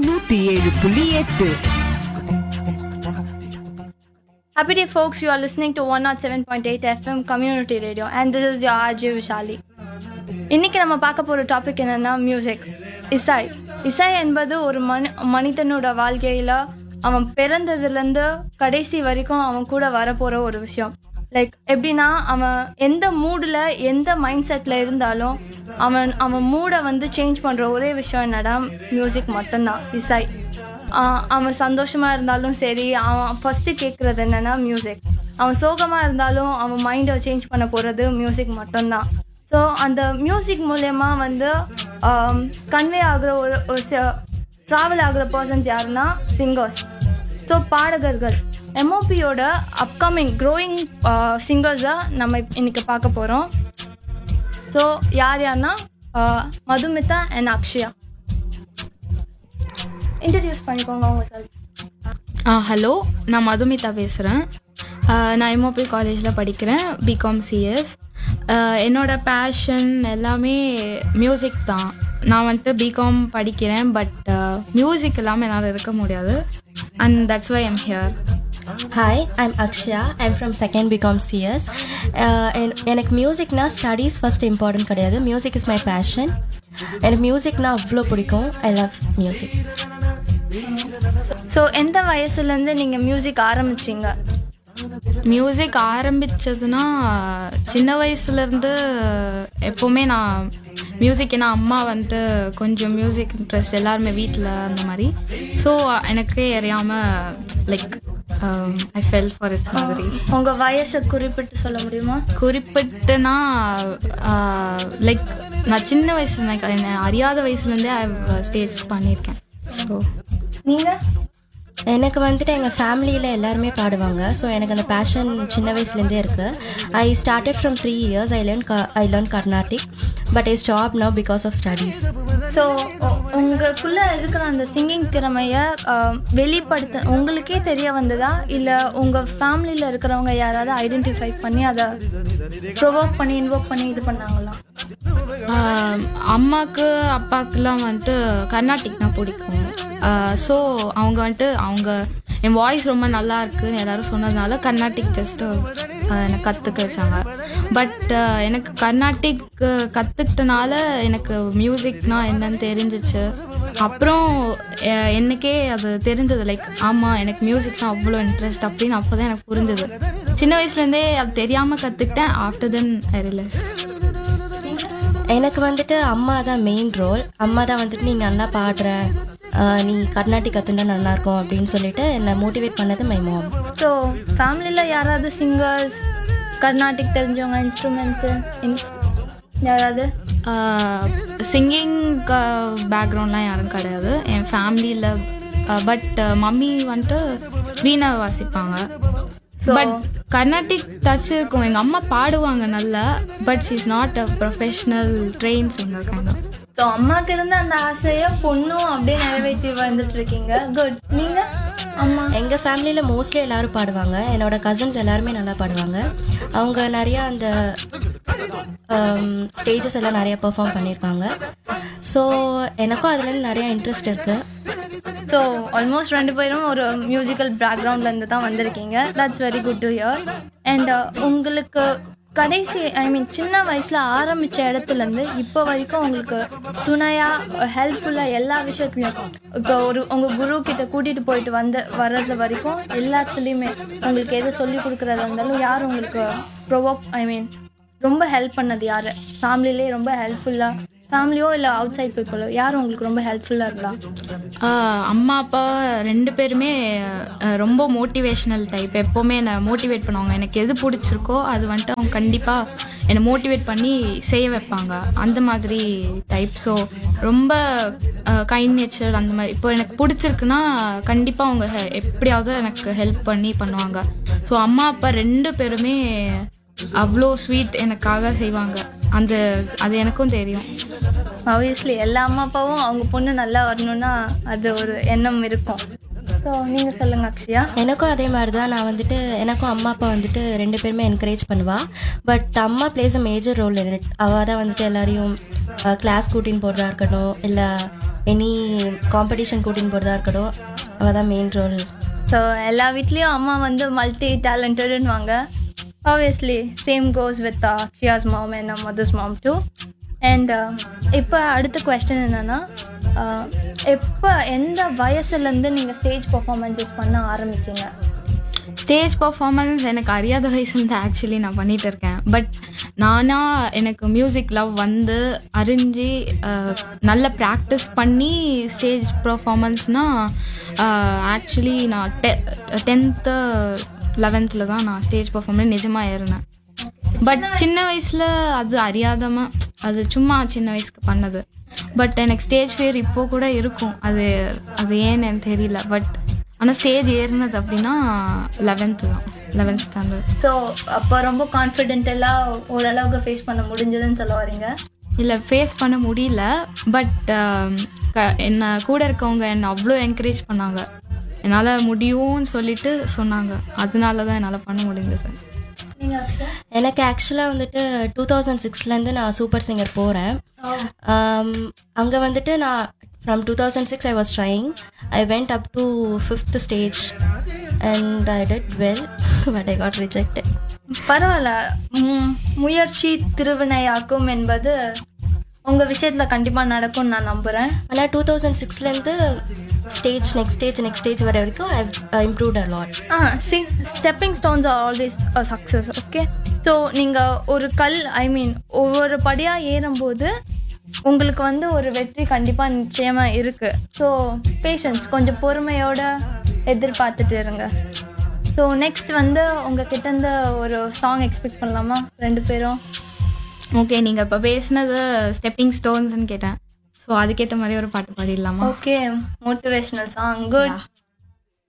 நூத்தி ஏழு புள்ளி எட்டு Happy day, folks. You are listening to 107.8 FM Community Radio, and this is your RJ Vishali. இன்னைக்கு நம்ம பார்க்க போகிற டாபிக் என்னன்னா மியூசிக் இசை இசை என்பது ஒரு மனி மனிதனோட வாழ்க்கையில் அவன் பிறந்ததுலேருந்து கடைசி வரைக்கும் அவன் கூட வரப்போகிற ஒரு விஷயம் லைக் எப்படின்னா அவன் எந்த மூடில் எந்த மைண்ட் செட்டில் இருந்தாலும் அவன் அவன் மூடை வந்து சேஞ்ச் பண்ணுற ஒரே விஷயம் என்னடா மியூசிக் மட்டும்தான் இசை ஆஹ் அவன் சந்தோஷமா இருந்தாலும் சரி அவன் ஃபர்ஸ்ட் கேட்கறது என்னன்னா மியூசிக் அவன் சோகமா இருந்தாலும் அவன் மைண்டை சேஞ்ச் பண்ண போறது மியூசிக் மட்டும்தான் ஸோ அந்த மியூசிக் மூலயமா வந்து கன்வே ஆகுற ஒரு ஒரு ட்ராவல் ஆகுற பர்சன்ஸ் யாருன்னா சிங்கர்ஸ் ஸோ பாடகர்கள் எம்ஓபியோட அப்கமிங் க்ரோயிங் சிங்கர்ஸை நம்ம இன்னைக்கு பார்க்க போகிறோம் ஸோ யார் யாருன்னா ஆஹ் மதுமிதா அண்ட் அக்ஷயா இன்ட்ரடியூஸ் பண்ணிக்கோங்க உங்க செல்ஃப் ஆ ஹலோ நான் மதுமிதா பேசுகிறேன் நான் எம்ஓபி காலேஜில் படிக்கிறேன் பிகாம் சிஎஸ் என்னோட பேஷன் எல்லாமே மியூசிக் தான் நான் வந்துட்டு பிகாம் படிக்கிறேன் பட் மியூசிக் இல்லாமல் என்னால் இருக்க முடியாது and that's why I'm here hi I'm Akshaya I'm from second BCom CS எனக்கு மியூசிக்னா ஸ்டடீஸ் ஃபர்ஸ்ட் இம்பார்ட்டன்ட் கிடையாது மியூசிக் இஸ் மை பேஷன் எனக்கு மியூசிக்னா அவ்வளோ பிடிக்கும் ஐ லவ் மியூசிக் ஸோ எந்த வயசுலேருந்து நீங்கள் மியூசிக் ஆரம்பிச்சீங்க மியூசிக் ஆரம்பிச்சதுன்னா சின்ன வயசுலேருந்து எப்போவுமே நான் மியூசிக் ஏன்னா அம்மா வந்துட்டு கொஞ்சம் மியூசிக் இன்ட்ரெஸ்ட் எல்லாருமே வீட்டில் அந்த மாதிரி ஸோ எனக்கு அறியாமல் like I fell for it மாதிரி உங்கள் வயசை குறிப்பிட்டு சொல்ல முடியுமா குறிப்பிட்டுனா லைக் நான் சின்ன வயசுல எனக்கு என்னை அறியாத வயசுலேருந்தே ஐ ஸ்டேஜ் பண்ணியிருக்கேன் ஸோ நீங்கள் எனக்கு வந்துட்டு எங்கள் ஃபேமிலியில் எல்லாருமே பாடுவாங்க ஸோ எனக்கு அந்த பேஷன் சின்ன வயசுலேருந்தே இருக்குது I started from three years I learn I learn Carnatic but I stop now because of studies so உங்களுக்குள்ளே இருக்கிற அந்த சிங்கிங் திறமையை அஹ், வெளிப்படுத்த உங்களுக்கே தெரிய வந்ததா இல்லை உங்கள் ஃபேமிலியில் இருக்கிறவங்க யாராவது ஐடென்டிஃபை பண்ணி அதை ப்ரொவோக் பண்ணி இன்வோக் பண்ணி இது பண்ணாங்களா ஆஹ் அம்மாக்கு அப்பாக்குலாம் வந்துட்டு கர்நாடிக்னா பிடிக்கும் ஸோ அவங்க வந்துட்டு அவங்க என் வாய்ஸ் ரொம்ப நல்லா இருக்குன்னு எல்லாரும் சொன்னதுனால கர்நாடிக் ஜஸ்ட் எனக்கு கற்றுக்க வச்சாங்க பட் எனக்கு கர்நாடிக் கற்றுக்கிட்டனால எனக்கு மியூசிக்னா என்னன்னு தெரிஞ்சிச்சு அப்புறம் அஹ், எனக்கே அது தெரிஞ்சது லைக் ஆமாம் எனக்கு மியூசிக்னா அவ்வளோ இன்ட்ரெஸ்ட் அப்படின்னு அப்போ தான் எனக்கு புரிஞ்சது சின்ன வயசுலேருந்தே அது தெரியாமல் கற்றுக்கிட்டேன் ஆஃப்டர் தென் ஐ ரியலைஸ் எனக்கு வந்துட்டு அம்மா தான் மெயின் ரோல் அம்மா தான் வந்துட்டு நீ நல்லா பாடுற ஆஹ் நீ கர்நாடிக் கற்றுனா நல்லாயிருக்கும் அப்படின்னு சொல்லிட்டு என்னை மோட்டிவேட் பண்ணது மை மாம் ஸோ ஃபேமிலியில் யாராவது சிங்கர்ஸ் கர்நாடிக் தெரிஞ்சவங்க இன்ஸ்ட்ருமெண்ட்ஸு யாராவது சிங்கிங் பேக்ரவுண்ட்லாம் யாரும் கிடையாது என் ஃபேமிலியில் பட் மம்மி வந்துட்டு வீணை வாசிப்பாங்க பட் கர்நாடிக் டச் இருக்கும் எங்கள் அம்மா பாடுவாங்க நல்லா but she is not a professional train singer kind so அம்மாக்கு இருந்த அந்த ஆசையை பொண்ணும் அப்படியே நிறைவேற்றி வந்துட்டு இருக்கீங்க குட் நீங்கள் அம்மா எங்கள் ஃபேமிலியில் மோஸ்ட்லி எல்லாரும் பாடுவாங்க என்னோட கசின்ஸ் எல்லாருமே நல்லா பாடுவாங்க அவங்க நிறையா அந்த ஸ்டேஜஸ் எல்லாம் நிறையா பெர்ஃபார்ம் பண்ணியிருப்பாங்க ஸோ எனக்கும் அதுலேருந்து நிறையா இன்ட்ரெஸ்ட் இருக்குது ஸோ ஆல்மோஸ்ட் ரெண்டு பேரும் ஒரு மியூசிக்கல் பேக்ரவுண்ட்லேருந்து தான் வந்திருக்கீங்க that's very good to hear and உங்களுக்கு கடைசி ஐ மீன் சின்ன வயசில் ஆரம்பித்த இடத்துலேருந்து இப்போ வரைக்கும் உங்களுக்கு துணையாக ஹெல்ப்ஃபுல்லாக எல்லா விஷயத்துலையும் இப்போ ஒரு உங்கள் குரு கிட்ட கூட்டிகிட்டு போயிட்டு வந்து வர்றது வரைக்கும் எல்லாத்துலேயுமே உங்களுக்கு எது சொல்லி கொடுக்குறதா இருந்தாலும் யார் உங்களுக்கு ப்ரொவோக் ஐ மீன் ரொம்ப ஹெல்ப் பண்ணது யார் ஃபேமிலிலே ரொம்ப ஹெல்ப்ஃபுல்லாக ஃபேமிலியோ இல்லை அவுட் சைட் பீப்புளோ யார் உங்களுக்கு ரொம்ப ஹெல்ப்ஃபுல்லாக இருந்தா அம்மா அப்பா ரெண்டு பேருமே அஹ், ரொம்ப மோட்டிவேஷ்னல் டைப் எப்போவுமே என்னை மோட்டிவேட் பண்ணுவாங்க எனக்கு எது பிடிச்சிருக்கோ அது வந்துட்டு அவங்க கண்டிப்பாக என்னை மோட்டிவேட் பண்ணி செய்ய வைப்பாங்க அந்த மாதிரி டைப் ஸோ ரொம்ப கைண்ட் நேச்சர் அந்த மாதிரி இப்போ எனக்கு பிடிச்சிருக்குன்னா கண்டிப்பாக அவங்க he- எப்படியாவது எனக்கு ஹெல்ப் பண்ணி பண்ணுவாங்க ஸோ அம்மா அப்பா ரெண்டு பேருமே அவ்வளோ ஸ்வீட் எனக்காக செய்வாங்க அந்த அது எனக்கும் தெரியும் ஆப்வியஸ்லி எல்லா அம்மா அப்பாவும் அவங்க பொண்ணு நல்லா வரணும்னா அது ஒரு எண்ணம் இருக்கும் ஸோ நீங்கள் சொல்லுங்க அக்ஷயா எனக்கும் அதே மாதிரி தான் நான் வந்துட்டு எனக்கும் அம்மா அப்பா வந்துட்டு ரெண்டு பேருமே என்கரேஜ் பண்ணுவா பட் அம்மா plays a major role in it அவள் தான் வந்துட்டு எல்லாரையும் கிளாஸ் கூட்டின்னு போகிறதா இருக்கட்டும் இல்லை எனி காம்படிஷன் கூட்டின்னு போகிறதா இருக்கட்டும் அவள் தான் மெயின் ரோல் ஸோ எல்லா வீட்லேயும் அம்மா வந்து மல்டி டேலண்டடுன்னுவாங்க obviously same goes with Akshaya's mom and mother's mom too and இப்போ அடுத்த கொஸ்டின் என்னென்னா எப்போ எந்த வயசுலேருந்து நீங்கள் ஸ்டேஜ் பர்ஃபார்மன்ஸஸ் பண்ண ஆரம்பிச்சீங்க ஸ்டேஜ் பர்ஃபார்மன்ஸ் எனக்கு அறியாத வயசுலேருந்து ஆக்சுவலி நான் பண்ணிட்டு இருக்கேன் பட் நானா எனக்கு மியூசிக் லவ் வந்து அறிஞ்சு அஹ், நல்ல ப்ராக்டிஸ் பண்ணி ஸ்டேஜ் பர்ஃபார்மன்ஸ்னால் ஆக்சுவலி நான் டெ டென்த்து லெவன்த்தில் தான் நான் ஸ்டேஜ் பர்ஃபார்மன்ஸ் நிஜமாக ஏறினேன் பட் சின்ன வயசில் அது அறியாதமா அது சும்மா சின்ன வயசுக்கு பண்ணது பட் எனக்கு ஸ்டேஜ் ஃபியர் இப்போ கூட இருக்கும் அது அது ஏன்னு எனக்கு தெரியல பட் ஆனால் ஸ்டேஜ் ஏறினது அப்படின்னா லெவன்த்து தான் லெவன்த் ஸ்டாண்டர்ட் ஸோ அப்போ ரொம்ப கான்ஃபிடென்டெல்லாம் ஓரளவுக்கு ஃபேஸ் பண்ண முடிஞ்சதுன்னு சொல்ல வரீங்க இல்லை ஃபேஸ் பண்ண முடியல பட் என்ன கூட இருக்கவங்க என்னை அவ்வளோ என்கரேஜ் பண்ணாங்க என்னால் முடியும்னு சொல்லிட்டு சொன்னாங்க அதனால தான் என்னால் பண்ண முடிஞ்சது சார் நீங்கள் அக்ஷயா எனக்கு ஆக்சுவலாக வந்துட்டு டூ தௌசண்ட் சிக்ஸ்லேருந்து நான் சூப்பர் சிங்கர் போகிறேன் அங்கே வந்துட்டு நான் from two thousand six I was trying I went up to fifth stage and I did well but I got rejected பரவாயில்ல ம், முயற்சி திருவினையாக்கும் என்பது உங்கள் விஷயத்தில் கண்டிப்பாக நடக்கும்னு நான் நம்புகிறேன் ஆனால் டூ தௌசண்ட் சிக்ஸ்லேருந்து stage next stage next stage வர வரைக்கும் I improved a lot ah see stepping stones are always a success okay so நீங்கள் ஒரு கல் ஐ மீன் ஒவ்வொரு படியாக ஏறும்போது உங்களுக்கு வந்து ஒரு வெற்றி கண்டிப்பாக நிச்சயமாக இருக்குது ஸோ பேஷன்ஸ் கொஞ்சம் பொறுமையோட எதிர்பார்த்துட்டு இருங்க ஸோ நெக்ஸ்ட் வந்து உங்கள் கிட்ட இருந்து ஒரு சாங் எக்ஸ்பெக்ட் பண்ணலாமா ரெண்டு பேரும் ஓகே நீங்கள் இப்போ பேசுனது ஸ்டெப்பிங் ஸ்டோன்ஸ்னு கேட்டேன் ஸோ அதுக்கேற்ற மாதிரி ஒரு பாட்டு பாடிடலாமா ஓகே மோட்டிவேஷனல் சாங் குட்